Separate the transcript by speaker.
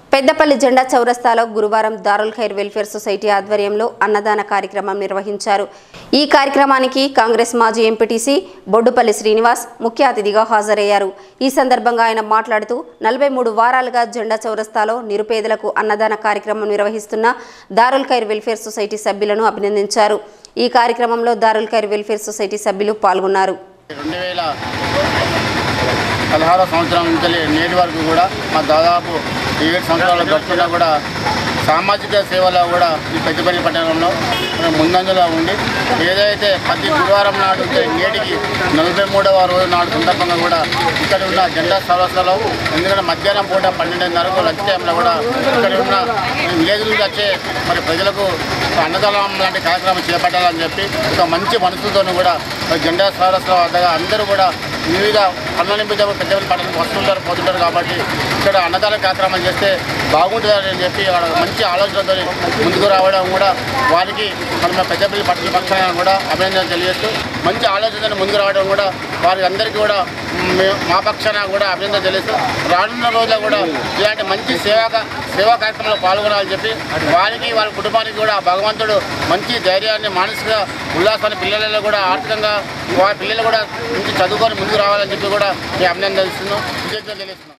Speaker 1: పెద్దపల్లి జెండా చౌరస్తాలో గురువారం దారుల్ ఖైర్ వెల్ఫేర్ సొసైటీ ఆధ్వర్యంలో అన్నదాన కార్యక్రమం నిర్వహించారు ఈ కార్యక్రమానికి కాంగ్రెస్ మాజీ ఎంపీటీసీ బొడ్డుపల్లి శ్రీనివాస్ ముఖ్య అతిథిగా హాజరయ్యారు ఈ సందర్భంగా ఆయన మాట్లాడుతూ నలభై మూడు వారాలుగా జెండా చౌరస్తాలో నిరుపేదలకు అన్నదాన కార్యక్రమం నిర్వహిస్తున్న దారుల్ ఖైర్ వెల్ఫేర్ సొసైటీ సభ్యులను అభినందించారు ఈ కార్యక్రమంలో దారుల్ ఖైర్ వెల్ఫేర్ సొసైటీ సభ్యులు పాల్గొన్నారు
Speaker 2: రెండు వేల పదహారో సంవత్సరం నుంచి నేటి వరకు కూడా మా దాదాపు ఏడు సంవత్సరాలు గడుపుతున్నా కూడా సామాజిక సేవలో కూడా ఈ పెద్దపల్లి పట్టణంలో మనం ముందంజలో ఉండి ఏదైతే ప్రతి గురువారం నాడు ఉంటే నేటికి నలభై మూడవ రోజు నాడు సందర్భంగా కూడా ఇక్కడ ఉన్న జెండా సరస్సులో ఎందుకంటే మధ్యాహ్నం పూట పన్నెండున్నరకు లంచ్ టైంలో కూడా ఇక్కడ ఉన్న విలేజ్ నుంచి వచ్చే మరి ప్రజలకు అన్నదానం లాంటి కార్యక్రమం చేపట్టాలని చెప్పి ఒక మంచి మనసుతోనూ కూడా మరి జెండా సరస్సుల వద్దగా అందరూ కూడా వివిధ పనుల నిమిత్తం పెద్దపల్లి పట్టణం వస్తుంటారు పోతుంటారు కాబట్టి ఇక్కడ అన్నదాన కార్యక్రమం చేస్తే బాగుంటుందని చెప్పి వాళ్ళ మంచి ఆలోచనతో ముందుకు రావడం కూడా వారికి మన మా పెద్దపల్లి పట్టణ పక్షాన కూడా అభినందనలు తెలియజేస్తూ మంచి ఆలోచనతో ముందుకు రావడం కూడా వారి అందరికీ కూడా మే- మా పక్షాన కూడా అభినందన తెలియజేస్తూ రానున్న రోజుల్లో కూడా ఇలాంటి మంచి సేవా కా- సేవా కార్యక్రమంలో పాల్గొనాలని చెప్పి వారికి వాళ్ళ కుటుంబానికి కూడా భగవంతుడు మంచి ధైర్యాన్ని మానసిక ఉల్లాసాన్ని పిల్లలలో కూడా ఆర్థికంగా వారి పిల్లలు కూడా మంచి చదువుకొని ముందుకు రావాలని చెప్పి కూడా మేము అభినందన ఇస్తున్నాం కృతజ్ఞతలు తెలియజేస్తున్నాం